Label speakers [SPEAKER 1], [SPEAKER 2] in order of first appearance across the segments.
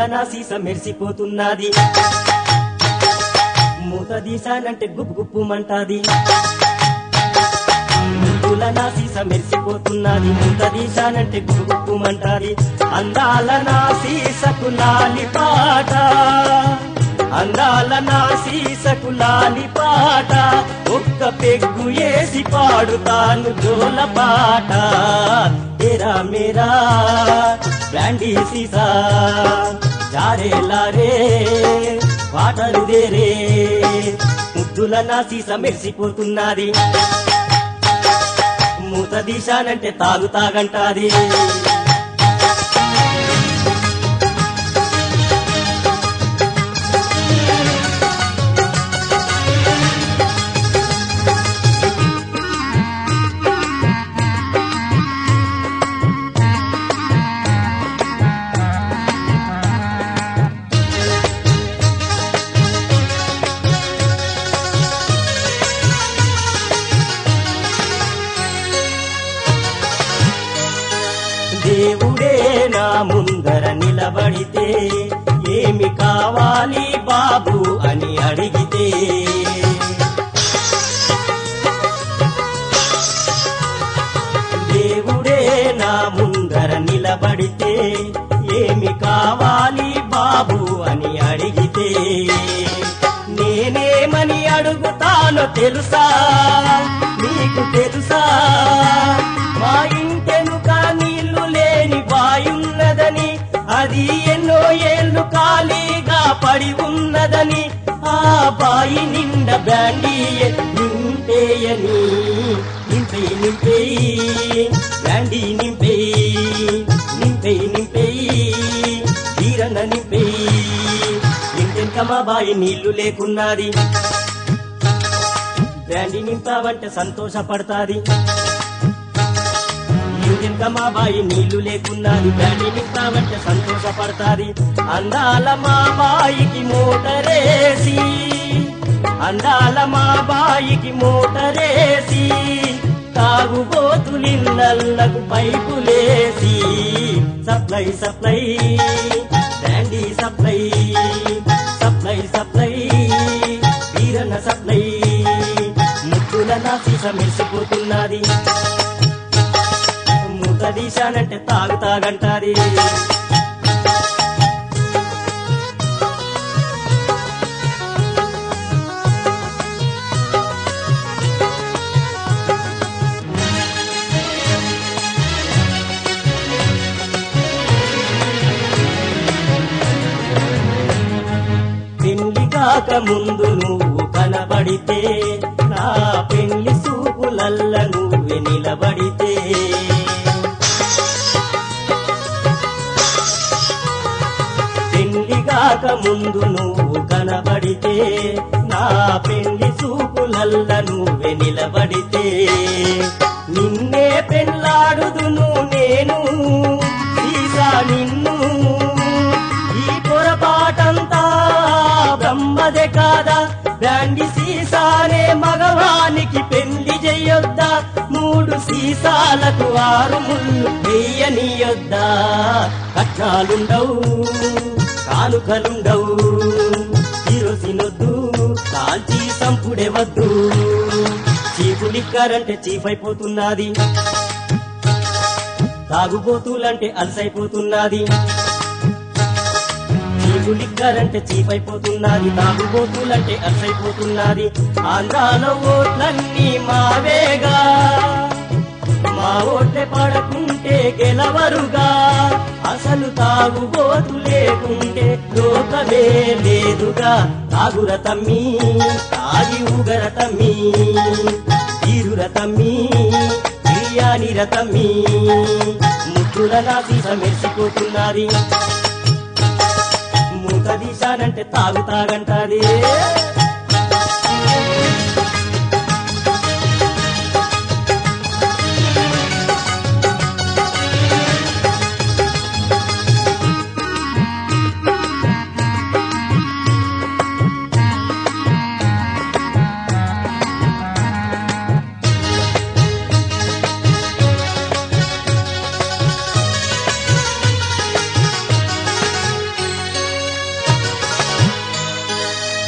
[SPEAKER 1] నా సీస మెరిసిపోతున్నది మూత దీశానంటే గుప్పు గుప్పుమంటాది ముద్దుల నా సీస మెరిసిపోతున్నది మూత దీశానంటే గుప్పు గుప్పుమంటాది అందాల నా సీసకు లాలి పాట అందాల నా సీసకు లాలి పాట ఒక్క పెగ్గు వేసి పాడుతాను జోల పాట ఏరా మేరా బ్రాండీ సీసా జారే లారే వాటరు దేరే ముద్దుల నా సీస మెరిసిపోతున్నది మూత దీశానంటే తాగు తాగంటాది దేవుడే నా ముందర నిలబడితే ఏమి కావాలి బాబు అని అడిగితే దేవుడే నా ముందర నిలబడితే ఏమి కావాలి బాబు అని అడిగితే నేనేమని అడుగుతానో తెలుసా నీకు తెలుసా మా ఇంటెనుక నీళ్లు లేని బాయున్నదని అది ఎన్నో ఏళ్ళు ఖాళీగా పడి ఉన్నదని ఆ బాయి నిండా బ్యాండీ నింపేయని నింపేయి నింపేయి బ్యాండీ నింపేయి నింపేయి నింపేయి తీరన నింపేయి ఇంటెనక మా బాయి నీళ్లు లేకున్నది బ్యాండీ నింపావంటే సంతోషపడతాది ఇంకెంత మా బాయి నీళ్లు లేకున్నది బ్యాండీ నింపావంటే సంతోషపడతాది అందాల మా బాయికి మోటరేసి అందాల మా బాయికి మోటరేసి తాగుబోతులిన్నల్లకు పైపులేసి supply supply brandy supply supply supply Veeranna supply ముక్కుల నా సీస మెరిసిపోతున్నది మూత దీశానంటే తాగు తాగంటాది పెళ్లి కాక ముందు నువ్వు కనబడితే నా పెళ్లి సూపులల్ల నువ్వే నిలబడితే పెళ్లి కాక ముందు నువ్వు కనబడితే నా పెళ్లి సూపులల్ల నువ్వే నిలబడితే నిన్నే పెళ్ళాడుదును నేను సీసా నిన్ను ఈ పొరపాటంతా బ్రహ్మదే కాదా బ్యాండి సీసానే మగవానికి పెళ్లి చెయ్యొద్దా మూడు సీసాలకు ఆరు ముళ్ళు వెయ్యనియొద్దా కట్నాలుండవు కానుకలుండవు కిరోసినొద్దు కాల్చి సంపుడే వద్దు చీపు లిక్కరంటే చీఫ్ అయిపోతున్నది తాగుబోతులంటే అలసైపోతున్నది చీపు లిక్కరంటే చీప్ అయిపోతున్నది తాగుబోతులంటే అలసైపోతున్నది ఆంధ్రాలో ఓట్లన్నీ మావేగా మా ఓట్లే పడకుంటే గెలవరుగా అసలు తాగుబోతు లేకుంటే లోకమే లేదుగా తాగుర తమ్మి తాగి ఊగర తమ్మి తీరుర తమ్మి బిర్యానీర తమ్మి ముద్దుల నాసి మెరిసిపోతున్నది మూత తీశానంటే తాగు తాగంటాది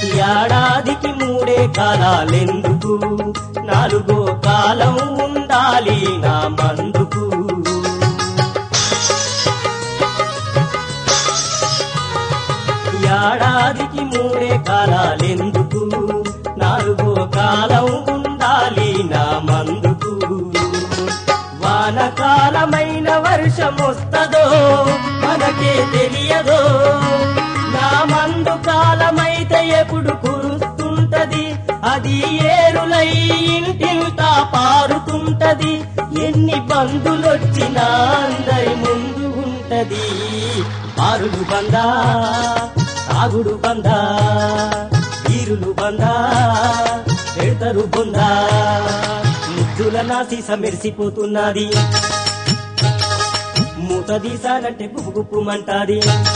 [SPEAKER 1] ఏడాదికి మూడే కాలాలెందుకు నాలుగో కాలం ఉండాలి నా మందుకు ఏడాదికి మూడే కాలాలెందుకు నాలుగో కాలం ఉండాలి నా మందుకు వానకాలమైన వర్షం వస్తదో మనకే తెలియదో నా మందు కాలమైతే ఎప్పుడు కురుస్తుంటది అది ఏరులై ఇంటింటా పారుతుంటది ఎన్ని బంధులొచ్చినా అందరి ముందు ఉంటది పారులు బందా తాగుడు బందా తీరులు బందా పెడతరు బొందా ముద్దుల నా సీస మెరిసిపోతున్నది మూత తీసానంటే గుప్పుమంటాది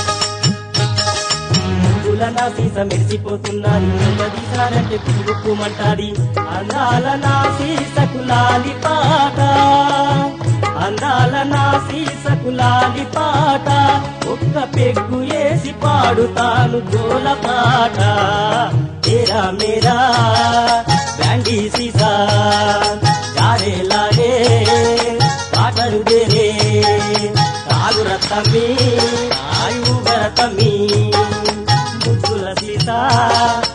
[SPEAKER 1] ముద్దుల నా సీస మెరిసిపోతున్నది మూత తీసానంటే గుప్పుమంటాది అందాల నా సీసకు లాలి పాట అందాల నా సీసకు లాలి పాట ఒక్క పెగ్గు వేసి పాడుతాను జోల పాట తేరా మేరా బ్యాండీ సీసా జారే లాగే పాటలు దేరే తాగు రత్తమి ఆయు భరతమి ముద్దుల సీత